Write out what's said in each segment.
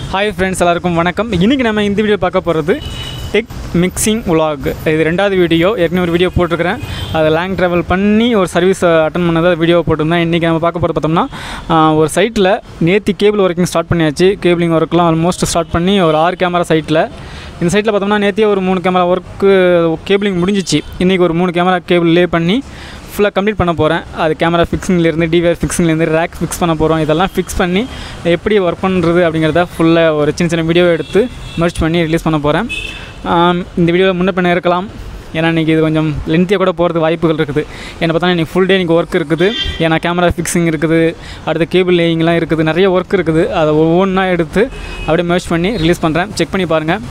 Hi friends எல்லாருக்கும் வணக்கம் இன்றைக்கி நம்ம இந்த வீடியோ பார்க்க போகிறது டெக் மிக்சிங் உலாக் இது ரெண்டாவது வீடியோ ஏற்கனவே ஒரு வீடியோ போட்டிருக்கிறேன் அதை லாங் ட்ராவல் பண்ணி ஒரு சர்வீஸ் அட்டன் பண்ணதை வீடியோ போட்டிருந்தேன் இன்றைக்கி நம்ம பார்க்க போகிறது பார்த்தோம்னா ஆஹ், ஒரு சைட்டில் நேத்தி கேபிள் ஒர்க்கிங் ஸ்டார்ட் பண்ணியாச்சு கேபிளிங் ஒர்க்லாம் ஆல்மோஸ்ட் ஸ்டார்ட் பண்ணி ஒரு ஆறு கேமரா சைட்டில் இந்த சைட்டில் பார்த்தோம்னா நேத்தியே ஒரு மூணு கேமரா ஒர்க்கு கேபிளிங் முடிஞ்சிச்சு இன்றைக்கி ஒரு மூணு கேமரா கேபிள் லே பண்ணி ஃபுல்லாக கம்ப்ளீட் பண்ண போகிறேன் அது கேமரா ஃபிக்ஸிங்லேருந்து டிவிஆர் ஃபிக்ஸிங்லேருந்து ரேக் ஃபிக்ஸ் பண்ண போகிறோம் இதெல்லாம் ஃபிக்ஸ் பண்ணி எப்படி ஒர்க் பண்ணுறது அப்படிங்கிறத ஃபுல்லாக ஒரு சின்ன சின்ன வீடியோ எடுத்து மர்ச் பண்ணி ரிலீஸ் பண்ண போகிறேன் இந்த வீடியோவில் முன்ன பின்ன இருக்கலாம் ஏன்னா இன்றைக்கி இது கொஞ்சம் லென்த்தியாக கூட போகிறது வாய்ப்புகள் இருக்குது என்ன பார்த்தா இன்றைக்கி ஃபுல் டே இன்றைக்கி ஒர்க் இருக்குது ஏன்னா கேமரா ஃபிக்ஸிங் இருக்குது அடுத்து கேபிள் லேயிங்லாம் இருக்குது நிறைய ஒர்க் இருக்குது அதை ஒவ்வொன்றா எடுத்து அப்படியே மர்ச் பண்ணி ரிலீஸ் பண்ணுறேன் செக் பண்ணி பாருங்கள்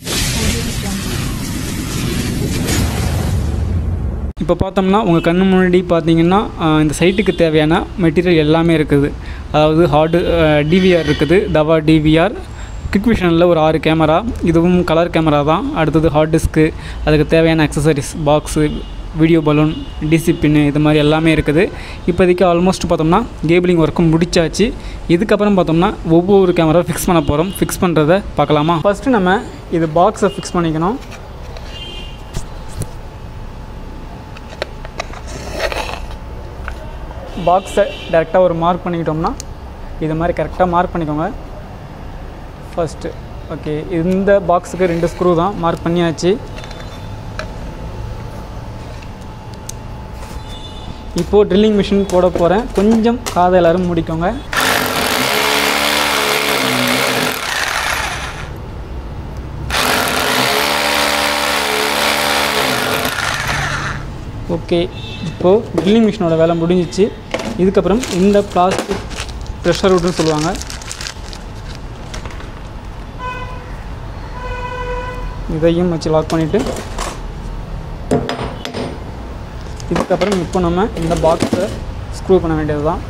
இப்போ பார்த்தோம்னா உங்கள் கண்ணு முன்னாடி பார்த்தீங்கன்னா ஆஹ், இந்த சைட்டுக்கு தேவையான மெட்டீரியல் எல்லாமே இருக்குது அதாவது ஹார்டு டிவிஆர் இருக்குது தவா டிவிஆர் குவிக் விஷனில் ஒரு ஆறு கேமரா இதுவும் கலர் கேமரா தான் அடுத்தது ஹார்ட் டிஸ்க்கு அதுக்கு தேவையான accessories box video balun DC pin இது மாதிரி எல்லாமே இருக்குது இப்போதைக்கு ஆல்மோஸ்ட் பார்த்தோம்னா கேபிளிங் ஒர்க்கும் முடிச்சாச்சு இதுக்கப்புறம் பார்த்தோம்னா ஒவ்வொரு கேமரா ஃபிக்ஸ் பண்ண போகிறோம் ஃபிக்ஸ் பண்ணுறதை பார்க்கலாமா ஃபஸ்ட்டு நம்ம இது பாக்ஸை ஃபிக்ஸ் பண்ணிக்கணும் பாக்ஸை டேரெக்டாக ஒரு மார்க் பண்ணிக்கிட்டோம்னா இது மாதிரி கரெக்டாக மார்க் பண்ணிக்கோங்க ஃபஸ்ட்டு ஓகே இந்த பாக்ஸுக்கு ரெண்டு ஸ்க்ரூ தான் மார்க் பண்ணியாச்சு இப்போது ட்ரில்லிங் மிஷின் போட போகிறேன் கொஞ்சம் காதை எல்லாரும் முடிக்கோங்க ஓகே இப்போது ட்ரில்லிங் மிஷினோட வேலை முடிஞ்சிச்சு இதுக்கப்புறம் இந்த பிளாஸ்டிக் ப்ரெஷர் வுட்னு சொல்லுவாங்க இதையும் வச்சு லாக் பண்ணிவிட்டு இதுக்கப்புறம் இப்போ நம்ம இந்த பாக்ஸை ஸ்க்ரூ பண்ண வேண்டியது தான்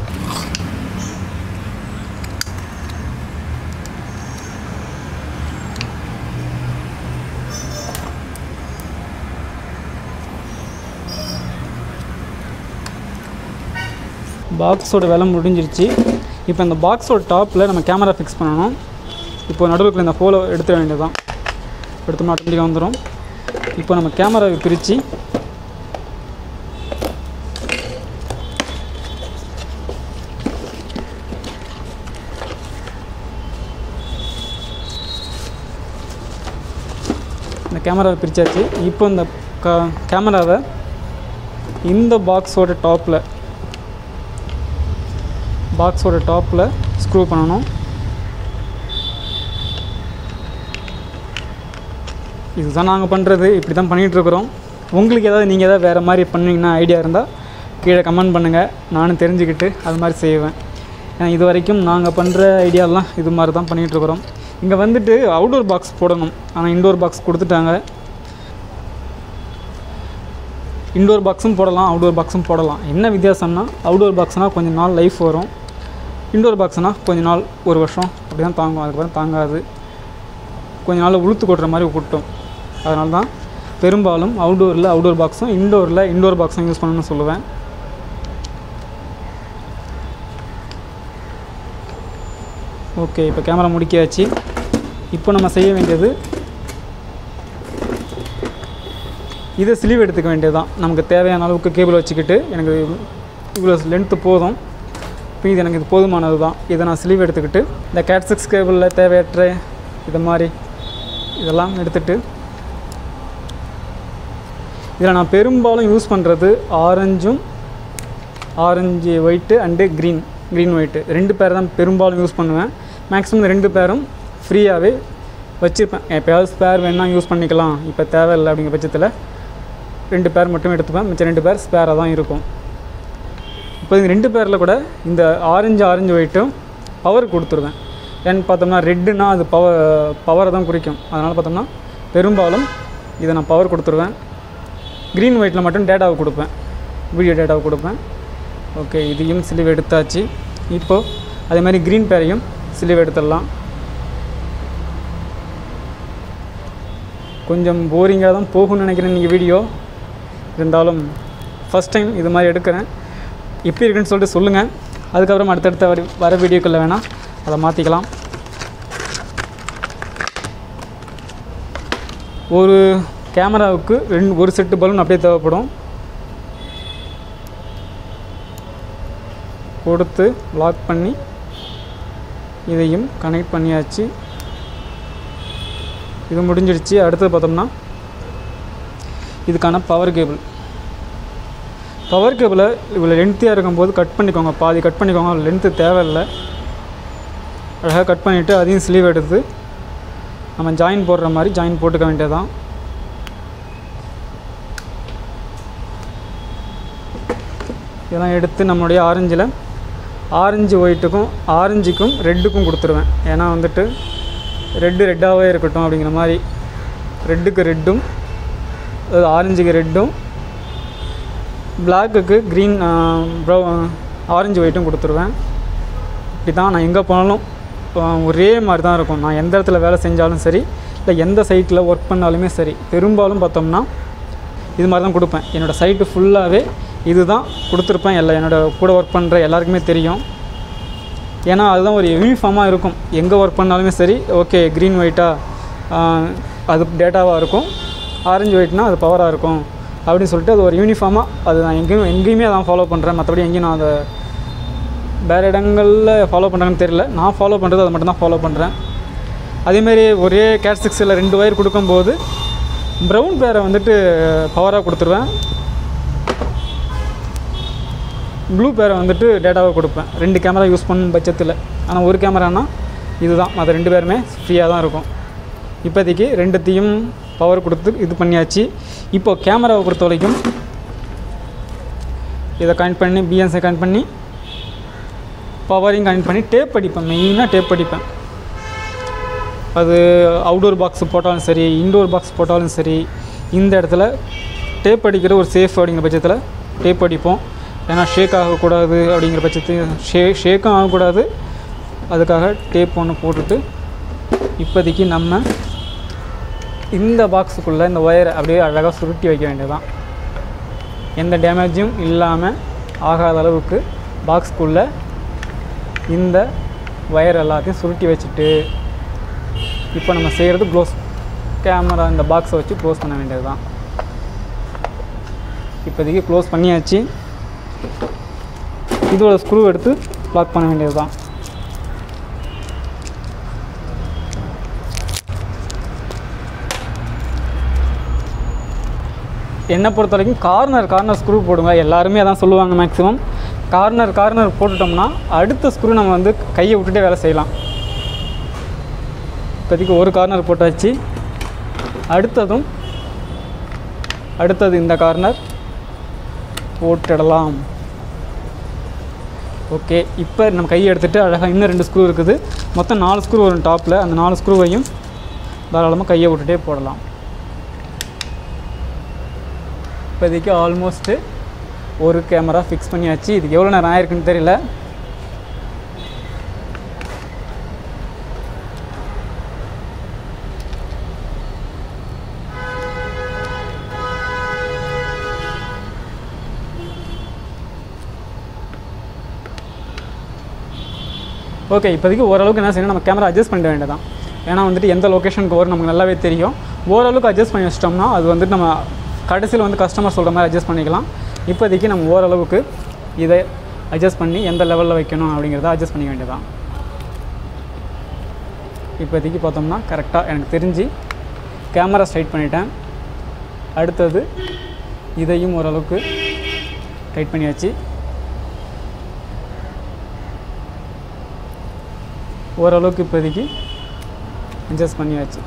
பாக்ஸோட வேலை முடிஞ்சிருச்சு இப்போ இந்த பாக்ஸோட டாப்பில் நம்ம கேமரா ஃபிக்ஸ் பண்ணணும் இப்போ நடுவுக்குள்ள இந்த ஃபோலை எடுத்துட வேண்டியது தான் எடுத்தோம்னா ஆட்டோமேட்டிக்காக வந்துடும் இப்போ நம்ம கேமராவை பிரித்து இந்த கேமராவை பிரித்தாச்சு இப்போ இந்த க கேமராவை இந்த பாக்ஸோட டாப்பில் பாக்ஸோட டாப்பில் ஸ்க்ரூ பண்ணணும் இதுதான் நாங்கள் பண்ணுறது இப்படி தான் பண்ணிகிட்ருக்குறோம் உங்களுக்கு ஏதாவது நீங்கள் ஏதாவது வேறு மாதிரி பண்ணீங்கன்னா ஐடியா இருந்தால் கீழே கமெண்ட் பண்ணுங்கள் நானும் தெரிஞ்சுக்கிட்டு அது மாதிரி செய்வேன் ஏன்னா இது வரைக்கும் நாங்கள் பண்ணுற ஐடியாலாம் இது மாதிரி தான் பண்ணிகிட்ருக்குறோம் இங்கே வந்துட்டு அவுடோர் பாக்ஸ் போடணும் ஆனால் இன்டோர் பாக்ஸ் கொடுத்துட்டாங்க இன்டோர் பாக்ஸும் போடலாம் அவுடோர் பாக்ஸும் போடலாம் என்ன வித்தியாசம்னா அவுடோர் பாக்ஸ்னால் கொஞ்சம் நாள் லைஃப் வரும் இன்டோர் பாக்ஸ்னால் கொஞ்ச நாள் ஒரு வருஷம் அப்படி தான் தாங்கும் அதுக்கப்புறம் தாங்காது கொஞ்ச நாள் உளுத்து கொட்டுற மாதிரி கொட்டும் அதனால தான் பெரும்பாலும் அவுடோரில் அவுடோர் பாக்ஸும் இன்டோரில் இன்டோர் பாக்ஸும் யூஸ் பண்ணணும்னு சொல்லுவேன் ஓகே இப்போ கேமரா முடிக்காச்சு இப்போ நம்ம செய்ய வேண்டியது இதை ஸ்லீவ் எடுத்துக்க வேண்டியது தான் நமக்கு தேவையான அளவுக்கு கேபிள் வச்சுக்கிட்டு எனக்கு இவ்வளோ லென்த்து போதும் இப்போ இது எனக்கு இது போதுமானது தான் இதை நான் ஸ்லீவ் எடுத்துக்கிட்டு இந்த கேட் சிக்ஸ் கேபிளில் தேவையற்ற இது மாதிரி இதெல்லாம் எடுத்துட்டு இதில் நான் பெரும்பாலும் யூஸ் பண்ணுறது ஆரஞ்சும் orange white and green green white ரெண்டு பேர் தான் பெரும்பாலும் யூஸ் பண்ணுவேன் மேக்ஸிமம் இந்த ரெண்டு பேரும் ஃப்ரீயாகவே வச்சுருப்பேன் எப்போயாவது ஸ்பேர் வேணா யூஸ் பண்ணிக்கலாம் இப்போ தேவையில்லை அப்படிங்கிற பட்சத்தில் ரெண்டு பேர் மட்டும் எடுத்துப்பேன் மிச்சம் ரெண்டு பேர் ஸ்பேராக தான் இருக்கும் இப்போ இந்த ரெண்டு பேரில் கூட இந்த ஆரஞ்சு ஆரஞ்சு ஒயிட்டும் பவர் கொடுத்துருவேன் ஏன்னு பார்த்தோம்னா ரெட்டுனா அது பவர் பவரை தான் குறிக்கும் அதனால் பார்த்தோம்னா பெரும்பாலும் இதை நான் பவர் கொடுத்துருவேன் க்ரீன் ஒயிட்டில் மட்டும் டேட்டாவை கொடுப்பேன் வீடியோ டேட்டாவை கொடுப்பேன் ஓகே இதையும் சிலிவ் எடுத்தாச்சு இப்போது அதே மாதிரி க்ரீன் பேரையும் சிலிவ் எடுத்துடலாம் கொஞ்சம் போரிங்காக தான் போகும்னு நினைக்கிறேன் நீங்கள் வீடியோ இருந்தாலும் ஃபஸ்ட் டைம் இது மாதிரி எடுக்கிறேன் எப்படி இருக்குன்னு சொல்லிட்டு சொல்லுங்கள் அதுக்கப்புறம் அடுத்தடுத்த வர வர வீடியோக்களில் வேணால் அதை மாற்றிக்கலாம் ஒரு கேமராவுக்கு ரெண்டு ஒரு செட்டு பலூன் அப்படியே தேவைப்படும் கொடுத்து லாக் பண்ணி இதையும் கனெக்ட் பண்ணியாச்சு இது முடிஞ்சிடுச்சு அடுத்தது பார்த்தோம்னா இதுக்கான பவர் கேபிள் பவர் கேபிளை இவ்வளோ லென்த்தியாக இருக்கும்போது கட் பண்ணிக்கோங்க பாதி கட் பண்ணிக்கோங்க லென்த்து தேவையில்லை அழகாக கட் பண்ணிவிட்டு அதையும் ஸ்லீவ் எடுத்து நம்ம ஜாயின் போடுற மாதிரி ஜாயின் போட்டுக்க வேண்டியதான் இதெல்லாம் எடுத்து நம்மளுடைய ஆரஞ்சில் ஆரஞ்சு ஒயிட்டுக்கும் ஆரஞ்சுக்கும் ரெட்டுக்கும் கொடுத்துருவேன் ஏன்னா வந்துட்டு ரெட்டு ரெட்டாகவே இருக்கட்டும் அப்படிங்கிற மாதிரி ரெட்டுக்கு ரெட்டும் அதாவது ஆரஞ்சுக்கு ரெட்டும் பிளாக்குக்கு க்ரீன் ப்ரௌ ஆரஞ்சு ஒயிட்டும் கொடுத்துருவேன் இப்படி தான் நான் எங்கே போனாலும் அஹ், ஒரே மாதிரி தான் இருக்கும் நான் எந்த இடத்துல வேலை செஞ்சாலும் சரி இல்லை எந்த சைட்டில் ஒர்க் பண்ணாலுமே சரி பெரும்பாலும் பார்த்தோம்னா இது மாதிரி தான் கொடுப்பேன் என்னோடய சைட்டு ஃபுல்லாகவே இது தான் கொடுத்துருப்பேன் எல்லா என்னோடய கூட ஒர்க் பண்ணுற எல்லாருக்குமே தெரியும் ஏன்னா அதுதான் ஒரு யூனிஃபார்மாக இருக்கும் எங்கே ஒர்க் பண்ணாலுமே சரி ஓகே க்ரீன் ஒயிட்டாக அது டேட்டாவாக இருக்கும் ஆரஞ்சு ஒயிட்னா அது பவராக இருக்கும் அப்படின்னு சொல்லிட்டு அது ஒரு யூனிஃபார்மாக அது நான் எங்கேயும் எங்கேயுமே அதான் ஃபாலோ பண்ணுறேன் மற்றபடி எங்கேயும் நான் அதை வேறு இடங்களில் ஃபாலோ பண்ணுறாங்கன்னு தெரியல நான் ஃபாலோ பண்ணுறது அதை மட்டும் தான் ஃபாலோ பண்ணுறேன் அதேமாரி ஒரே கேட் சிக்ஸில் ரெண்டு ஒயர் கொடுக்கும்போது ப்ரௌன் பேரை வந்துட்டு பவராக கொடுத்துருவேன் ப்ளூ பேரை வந்துட்டு டேட்டாவாக கொடுப்பேன் ரெண்டு கேமரா யூஸ் பண்ணும் பட்சத்தில் ஆனால் ஒரு கேமரானா இதுதான் மற்ற ரெண்டு பேருமே ஃப்ரீயாக தான் இருக்கும் இப்போதைக்கு ரெண்டுத்தையும் பவர் கொடுத்து இது பண்ணியாச்சு இப்போ கேமராவை பொறுத்த வரைக்கும் இதை கனெக்ட் பண்ணி பிஎன்ஸை கனெக்ட் பண்ணி பவரையும் கனெக்ட் பண்ணி டேப் அடிப்பேன் மெயினாக டேப் அடிப்பேன் அது அவுடோர் பாக்ஸ் போட்டாலும் சரி இன்டோர் பாக்ஸ் போட்டாலும் சரி இந்த இடத்துல டேப் அடிக்கிற ஒரு சேஃப் அப்படிங்கிற பட்சத்தில் டேப் அடிப்போம் ஏன்னா ஷேக் ஆகக்கூடாது அப்படிங்கிற பட்சத்துக்கு ஷே ஷேக்கும் ஆகக்கூடாது அதுக்காக டேப் ஒன்று போட்டுட்டு இப்போதைக்கு நம்ம இந்த பாக்ஸுக்குள்ளே இந்த ஒயரை அப்படியே அழகாக சுருட்டி வைக்க வேண்டியதுதான் எந்த டேமேஜும் இல்லாமல் ஆகாத அளவுக்கு பாக்ஸ்க்குள்ளே இந்த ஒயர் எல்லாத்தையும் சுருட்டி வச்சுட்டு இப்போ நம்ம செய்கிறது க்ளோஸ் கேமரா இந்த பாக்ஸை வச்சு க்ளோஸ் பண்ண வேண்டியது தான் இப்போதைக்கு க்ளோஸ் பண்ணியாச்சு இதோட ஸ்க்ரூ எடுத்து லாக் பண்ண வேண்டியது தான் என்னை பொறுத்த வரைக்கும் கார்னர் கார்னர் ஸ்க்ரூ போடுங்க எல்லாருமே அதான் சொல்லுவாங்க மேக்ஸிமம் கார்னர் கார்னர் போட்டுட்டோம்னா அடுத்த ஸ்க்ரூ நம்ம வந்து கையை விட்டுட்டே வேலை செய்யலாம் இப்போதைக்கு ஒரு கார்னர் போட்டாச்சு அடுத்ததும் அடுத்தது இந்த கார்னர் போட்டுடலாம் ஓகே இப்போ நம்ம கையை எடுத்துகிட்டு அழகாக இன்னும் ரெண்டு ஸ்க்ரூ இருக்குது மொத்தம் நாலு ஸ்க்ரூ வரும் டாப்பில் அந்த நாலு ஸ்க்ரூவையும் தாராளமாக கையை விட்டுட்டே போடலாம் இப்போதைக்கு ஆல்மோஸ்ட்டு ஒரு கேமரா ஃபிக்ஸ் பண்ணியாச்சு இதுக்கு எவ்வளோ நேரம் ஆயிருக்குன்னு தெரியல ஓகே இப்போதைக்கு ஓரளவுக்கு என்ன செய்யணும் நம்ம கேமரா அட்ஜஸ்ட் பண்ணிட வேண்டியதான் ஏன்னா வந்துட்டு எந்த லொக்கேஷனுக்கு வரும் நமக்கு நல்லாவே தெரியும் ஓரளவுக்கு அட்ஜஸ்ட் பண்ணி வச்சிட்டோம்னா அது வந்துட்டு நம்ம கடைசியில் வந்து கஸ்டமர் சொல்கிற மாதிரி அட்ஜஸ்ட் பண்ணிக்கலாம் இப்போதைக்கு நம்ம ஓரளவுக்கு இதை அட்ஜஸ்ட் பண்ணி எந்த லெவலில் வைக்கணும் அப்படிங்கிறத அட்ஜஸ்ட் பண்ணிக்க வேண்டியதான் இப்போதைக்கு பார்த்தோம்னா கரெக்டாக எனக்கு தெரிஞ்சு கேமரா ஸ்ட்ரைட் பண்ணிட்டேன் அடுத்தது இதையும் ஓரளவுக்கு டைட் பண்ணியாச்சு ஓரளவுக்கு இப்போதைக்கு அட்ஜஸ்ட் பண்ணியாச்சு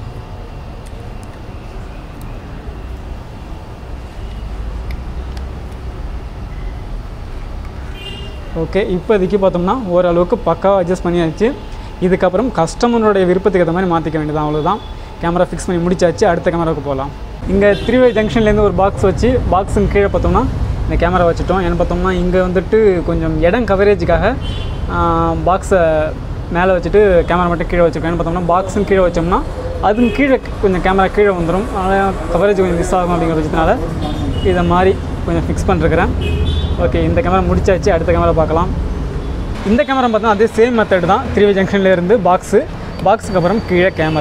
ஓகே இப்போதைக்கு பார்த்தோம்னா ஓரளவுக்கு பக்காவாக அட்ஜஸ்ட் பண்ணியாச்சு இதுக்கப்புறம் கஸ்டமருடைய விருப்பத்துக்கு ஏற்ற மாதிரி மாற்றிக்க வேண்டியது அவ்வளோதான் கேமரா ஃபிக்ஸ் பண்ணி முடிச்சாச்சு அடுத்த கேமராவுக்கு போகலாம் இங்கே த்ரீவே ஜங்ஷன்லேருந்து ஒரு பாக்ஸ் வச்சு பாக்ஸுங்க கீழே பார்த்தோம்னா இந்த கேமரா வச்சுட்டோம் ஏன்னு பார்த்தோம்னா இங்கே வந்துட்டு கொஞ்சம் இடம் கவரேஜுக்காக பாக்ஸை மேலே வச்சுட்டு கேமரா மட்டும் கீழே வச்சுருக்கோம் ஏன்னு பார்த்தோம்னா பாக்ஸும் கீழே வச்சோம்னா அதுவும் கீழே கொஞ்சம் கேமரா கீழே வந்துடும் அதனால் கவரேஜ் கொஞ்சம் மிஸ் ஆகும் அப்படிங்கிற பட்சத்தினால இதை மாதிரி கொஞ்சம் ஃபிக்ஸ் பண்ணிருக்கிறேன் ஓகே இந்த கேமரா முடிச்சாச்சு அடுத்த கேமரா பார்க்கலாம் இந்த கேமரா பார்த்தா அதே சேம் மெத்தட் தான் த்ரீ ஜங்ஷன்லேருந்து பாக்ஸு பாக்ஸுக்கு அப்புறம் கீழே கேமரா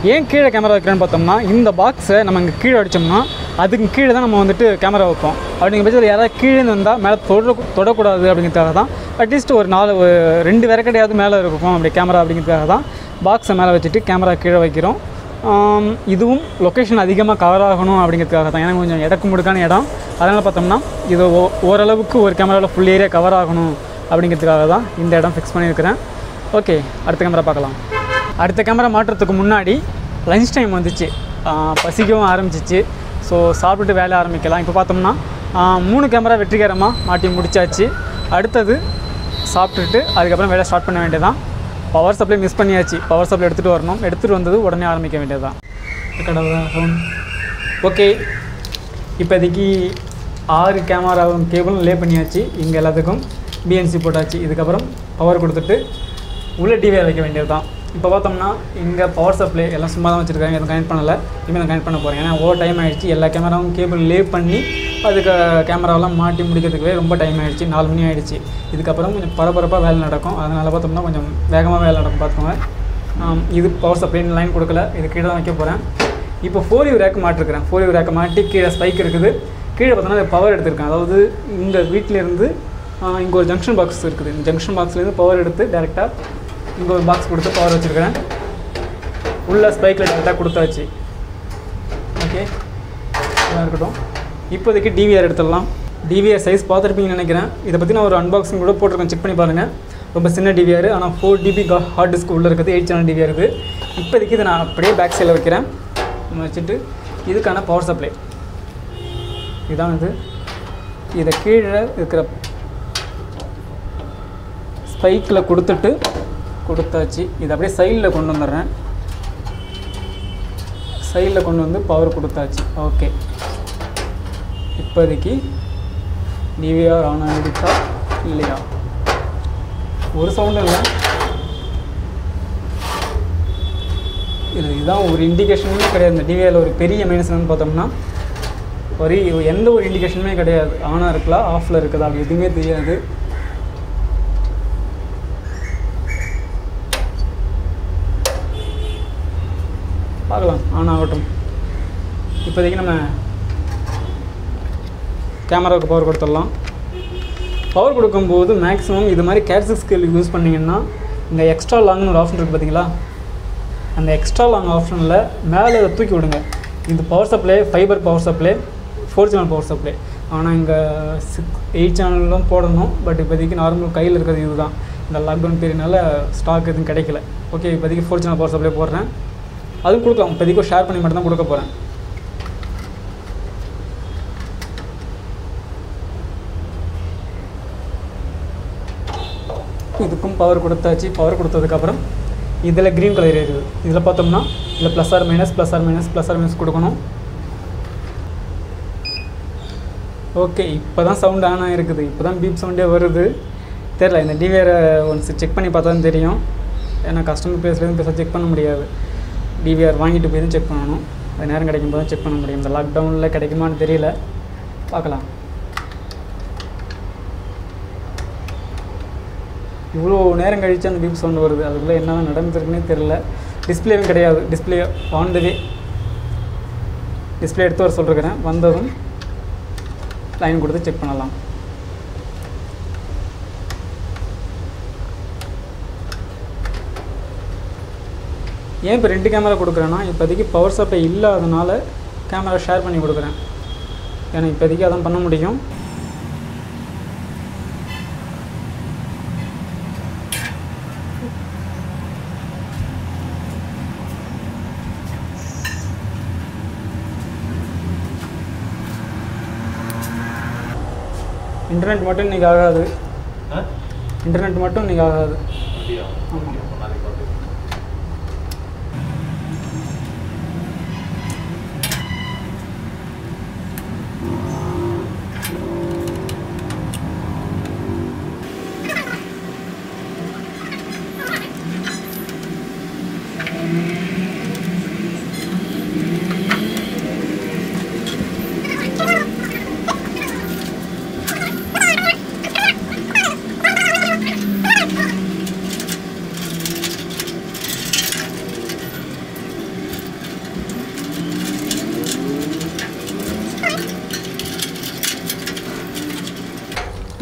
ஏன் கீழே கேமரா வைக்கிறேன்னு பார்த்தோம்னா இந்த பாக்ஸை நம்ம இங்கே கீழே அடித்தோம்னா அதுக்கு கீழே தான் நம்ம வந்துட்டு கேமரா வைப்போம் அப்படிங்கிற பட்சத்தில் யாராவது கீழே இருந்து வந்தால் மேலே தொட தொடக்கூடாது அப்படிங்கிறதுக்காக தான் அட்லீஸ்ட் ஒரு நாலு ஒரு ரெண்டு விரக்கடையாவது மேலே இருக்கும் அப்படி கேமரா அப்படிங்கிறதுக்காக தான் பாக்ஸை மேலே வச்சுட்டு கேமரா கீழே வைக்கிறோம் ஆம், இதுவும் லொக்கேஷன் அதிகமாக கவர் ஆகணும் அப்படிங்கிறதுக்காக தான் ஏன்னா கொஞ்சம் இடக்கு முடுக்கான இடம் அதனால் பார்த்தோம்னா இது ஓ- ஓரளவுக்கு ஒரு கேமராவில் ஃபுல் ஏரியா கவர் ஆகணும் அப்படிங்கிறதுக்காக தான் இந்த இடம் ஃபிக்ஸ் பண்ணியிருக்கிறேன் ஓகே அடுத்த கேமரா பார்க்கலாம் அடுத்த கேமரா மாட்டுறதுக்கு முன்னாடி லஞ்ச் டைம் வந்துச்சு ஆ, பசிக்கவும் ஆரம்பிச்சிச்சு ஸோ சாப்பிட்டுட்டு வேலை ஆரம்பிக்கலாம் இப்போ பார்த்தோம்னா ஆ, மூணு கேமரா வெற்றிகரமாக மாட்டி முடிச்சாச்சு அடுத்தது சாப்பிட்டுட்டு அதுக்கப்புறம் வேலை ஸ்டார்ட் பண்ண வேண்டியதான் பவர் சப்ளை மிஸ் பண்ணியாச்சு பவர் சப்ளை எடுத்துகிட்டு வரணும் எடுத்துகிட்டு வந்தது உடனே ஆரம்பிக்க வேண்டியதுதான் சவுண்ட் ஓகே இப்போதைக்கு ஆறு கேமராவும் கேபிளும் லே பண்ணியாச்சு இங்கே எல்லாத்துக்கும் பிஎன்சி போட்டாச்சு இதுக்கப்புறம் பவர் கொடுத்துட்டு உள்ள டிவியை வைக்க வேண்டியது தான் இப்போ பார்த்தோம்னா இங்கே பவர் சப்ளை எல்லாம் சும்மா தான் வச்சுருக்காங்க எதுவும் கனெக்ட் பண்ணலை இனிமேல் நான் கனெக்ட் பண்ண போகிறேன் ஏன்னா ஓவர் டைம் ஆகிடுச்சு எல்லா கேமராவும் கேபிள் லே பண்ணி அதுக்கு கேமராவெல்லாம் மாட்டி முடிக்கிறதுக்கே ரொம்ப டைம் ஆகிடுச்சு நாலு மணி ஆகிடுச்சு இதுக்கப்புறம் கொஞ்சம் பரபரப்பாக வேலை நடக்கும் அதனால் பார்த்தோம்னா கொஞ்சம் வேகமாக வேலை நடக்கும் பார்த்துக்கோங்க ஆம், இது பவர் சப்ளை லைன் கொடுக்கல இது கீழே தான் வைக்க போகிறேன் இப்போ ஃபோர் யூ ரேக் மாட்டிருக்கிறேன் ஃபோர் யூ ரேக்கை மாட்டி கீழே ஸ்பைக் இருக்குது கீழே பார்த்தோன்னா பவர் எடுத்திருக்கேன் அதாவது இந்த வீட்டிலேருந்து இங்கே ஒரு ஜங்ஷன் பாக்ஸ் இருக்குது இந்த ஜங்ஷன் பாக்ஸ்லேருந்து பவர் எடுத்து டேரெக்டாக இங்கே ஒரு பாக்ஸ் கொடுத்து பவர் வச்சுருக்கிறேன் உள்ள ஸ்பைக்கில் டேரெக்டாக கொடுத்தாச்சு ஓகே இதெல்லாம் இருக்கட்டும் இப்போதைக்கு டிவிஆர் எடுத்துடலாம் டிவிஆர் சைஸ் பார்த்துருப்பீங்கன்னு நினைக்கிறேன் இதை பற்றி நான் ஒரு அன்பாக்சிங் கூட போட்டிருக்கேன் செக் பண்ணி பாருங்கள் ரொம்ப சின்ன டிவிஆர் ஆனால் ஃபோர் டிபி ஹார்ட் டிஸ்க் உள்ளே இருக்குது எயிட் சேனல் டிவிஆர் இருக்குது இப்போதைக்கு இதை நான் அப்படியே பேக் சைடில் வைக்கிறேன் நம்ம வச்சுட்டு இதுக்கான பவர் சப்ளை இதுதான் இது இதை கீழே இருக்கிற ஸ்பைக்கில் கொடுத்துட்டு கொடுத்தாச்சு இதை அப்படியே சைடில் கொண்டு வந்துடுறேன் சைடில் கொண்டு வந்து பவர் கொடுத்தாச்சு ஓகே இப்போதைக்கு டிவிஆர் ஆன் ஆகிடுச்சா இல்லையா ஒரு சவுண்டும் இல்லை இது இதுதான் ஒரு இண்டிகேஷனுமே கிடையாது இந்த டிவிஆரில் ஒரு பெரிய மைனஸ் என்னன்னு பார்த்தோம்னா ஒரு எந்த ஒரு இண்டிகேஷனுமே கிடையாது ஆனாக இருக்கலாம் ஆஃபில் இருக்குதா அப்படி எதுவுமே தெரியாது பார்க்கலாம் ஆன் ஆகட்டும் இப்போதைக்கு நம்ம கேமராவுக்கு பவர் கொடுத்துடலாம் பவர் கொடுக்கும்போது மேக்ஸிமம் இது மாதிரி கேட்சிக் ஸ்கேல் யூஸ் பண்ணிங்கன்னா இந்த எக்ஸ்ட்ரா லாங்னு ஒரு ஆப்ஷன் இருக்குது பார்த்தீங்களா அந்த எக்ஸ்ட்ரா லாங் ஆப்ஷனில் மேலே அதை தூக்கி விடுங்க இந்த power supply fibre power supply four channel power supply ஆனால் இங்கே சிக்ஸ் எயிட் சேனலும் போடணும் பட் இப்போதைக்கு நார்மல் கையில் இருக்கிறது இதுதான் இந்த லாக்டவுன் பீரியட்னால ஸ்டாக் எதுவும் கிடைக்கல ஓகே இப்போதைக்கு ஃபோர் சேனல் பவர் சப்ளை போடுறேன் அதுவும் கொடுக்கலாம் இப்போதைக்கு ஷேர் பண்ணி மட்டும் தான் கொடுக்க போகிறேன் இதுக்கும் பவர் கொடுத்தாச்சு பவர் கொடுத்ததுக்கப்புறம் இதில் க்ரீன் கலர் இருக்குது இதில் பார்த்தோம்னா இதில் plus or minus plus or minus plus or minus கொடுக்கணும் ஓகே இப்போ தான் சவுண்ட் ஆன் ஆகிருக்குது இப்போ தான் பீப் சவுண்டே வருது தெரில இந்த டிவிஆரை ஒன்ஸ் செக் பண்ணி பார்த்தா தான் தெரியும் ஏன்னா கஸ்டமர் பேசுகிறது பேச செக் பண்ண முடியாது டிவிஆர் வாங்கிட்டு போய் தான் செக் பண்ணணும் அது நேரம் கிடைக்கும் போது தான் செக் பண்ண முடியும் இந்த லாக்டவுனில் கிடைக்குமான்னு தெரியல பார்க்கலாம் இவ்வளோ நேரம் கழிச்சு அந்த பீப் சவுண்ட் வருது அதுக்குள்ளே என்ன நடந்துருக்குன்னே தெரில டிஸ்பிளேவும் கிடையாது display on the way display எடுத்து வர சொல்லிருக்கிறேன் வந்ததும் லைன் கொடுத்து செக் பண்ணலாம் ஏன் இப்போ ரெண்டு கேமரா கொடுக்குறேன்னா இப்போதைக்கு பவர் சப்ளை இல்லாதனால கேமரா ஷேர் பண்ணி கொடுக்குறேன் ஏன்னா இப்போதைக்கு அதான் பண்ண முடியும் இன்டர்நெட் மட்டும் இன்றைக்கி ஆகாது ஆ? இன்டர்நெட் மட்டும் இன்றைக்கி ஆகாது அப்படியா? ஆமாம். அப்ப நாளைக்கு பார்த்து.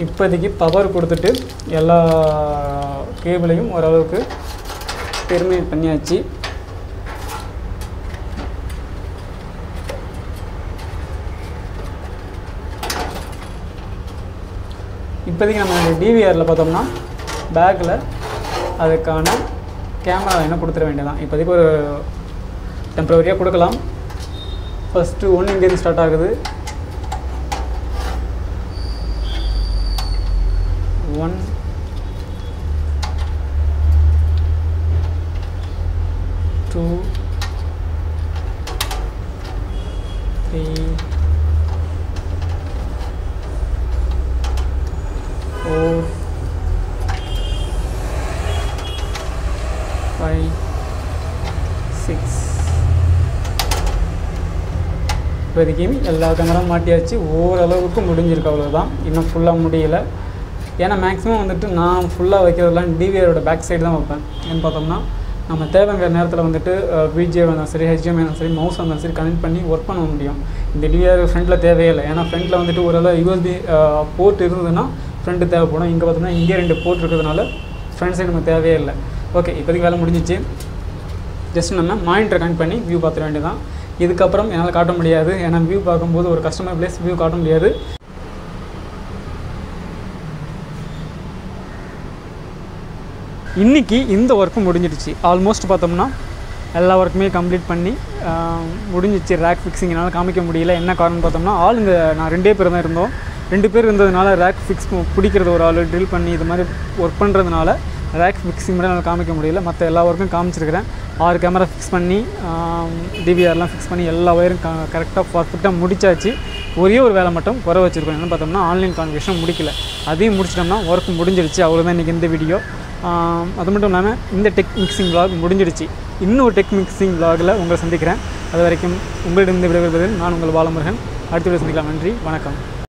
இப்போதைக்கு பவர் கொடுத்துட்டு எல்லா கேபிளையும் ஓரளவுக்கு டெர்மினேட் பண்ணியாச்சு இப்போதைக்கு நம்ம டிவிஆரில் பார்த்தோம்னா பேக்கில் அதுக்கான கேமரா என்ன கொடுத்துட வேண்டியதான் இப்போதைக்கு ஒரு டெம்பரவரியாக கொடுக்கலாம் ஃபஸ்ட்டு ஒன்று இங்கேருந்து ஸ்டார்ட் ஆகுது one two three four five six இப்போதைக்கு எல்லா கேமராவும் மாட்டியாச்சு ஓரளவுக்கு முடிஞ்சிருக்கு அவ்வளோதான் இன்னும் ஃபுல்லாக முடியல ஏன்னா மேக்ஸிமம் வந்துட்டு நான் ஃபுல்லாக வைக்கிறதெல்லாம் டிவிஆரோட பேக் சைடு தான் வைப்பேன் ஏன்னு பார்த்தோம்னா நம்ம தேவைங்கிற நேரத்தில் வந்துட்டு பிஜே வந்தாலும் சரி ஹெச்எம் வந்தாலும் சரி மவுஸ் வந்தாலும் சரி கனெக்ட் பண்ணி ஒர்க் பண்ண முடியும் இந்த டிவிஆர் ஃப்ரண்ட்டில் தேவையில்லை ஏன்னா ஃப்ரண்ட்டில் வந்துட்டு ஓரளவு யூஎஸ்பி போர்ட் இருந்ததுன்னா ஃப்ரண்ட்டு தேவைப்படும் இங்கே பார்த்தோம்னா இங்கே ரெண்டு போர்ட் இருக்கிறதுனால ஃப்ரண்ட் சைடு நமக்கு தேவையே இல்லை ஓகே இப்போதைக்கு வேலை முடிஞ்சிச்சு ஜஸ்ட் நம்ம மானிட்டர் கனெக்ட் பண்ணி வியூ பார்த்துட வேண்டியதான் இதுக்கப்புறம் என்னால் காட்ட முடியாது ஏன்னா வியூ பார்க்கும்போது ஒரு கஸ்டமர் பிளேஸ் வியூ காட்ட முடியாது இன்றைக்கி இந்த ஒர்க்கு முடிஞ்சிடுச்சு ஆல்மோஸ்ட் பார்த்தோம்னா எல்லா ஒர்க்குமே கம்ப்ளீட் பண்ணி ஆஹ், முடிஞ்சிச்சு ரேக் ஃபிக்ஸிங் என்னால் காமிக்க முடியல என்ன காரணம் பார்த்தோம்னா ஆளுங்க நான் ரெண்டே பேர் தான் இருந்தோம் ரெண்டு பேர் இருந்ததுனால ரேக் ஃபிக்ஸ் பிடிக்கிறது ஒரு ஆள் ட்ரில் பண்ணி இது மாதிரி ஒர்க் பண்ணுறதுனால ரேக் ஃபிக்ஸிங் மட்டும் என்னால் காமிக்க முடியல மற்ற எல்லா ஒர்க்கும் காமிச்சிருக்கிறேன் ஆறு கேமரா ஃபிக்ஸ் பண்ணி டிவிஆர்லாம் ஃபிக்ஸ் பண்ணி எல்லா ஒயரும் க கரெக்டாக பர்ஃபெக்டாக முடிச்சாச்சு ஒரே ஒரு வேலை மட்டும் குறை வச்சுருக்கோம் என்னென்னு பார்த்தோம்னா ஆன்லைன் கான்வெர்ஷன் முடிக்கல அதையும் முடிச்சிட்டோம்னா ஒர்க் முடிஞ்சிடுச்சு அவ்வளோதான் இன்றைக்கி இந்த வீடியோ அது மட்டும் இல்லாமல் இந்த டெக் மிக்சிங் vlog முடிஞ்சிடுச்சு இன்னொரு டெக் மிக்சிங் vlogல உங்களை சந்திக்கிறேன் அது வரைக்கும் உங்களிடம் விடைபெறுவது நான் உங்கள் பாலமுருகன் அடுத்த வீடியோ சந்திக்கலாம் நன்றி வணக்கம்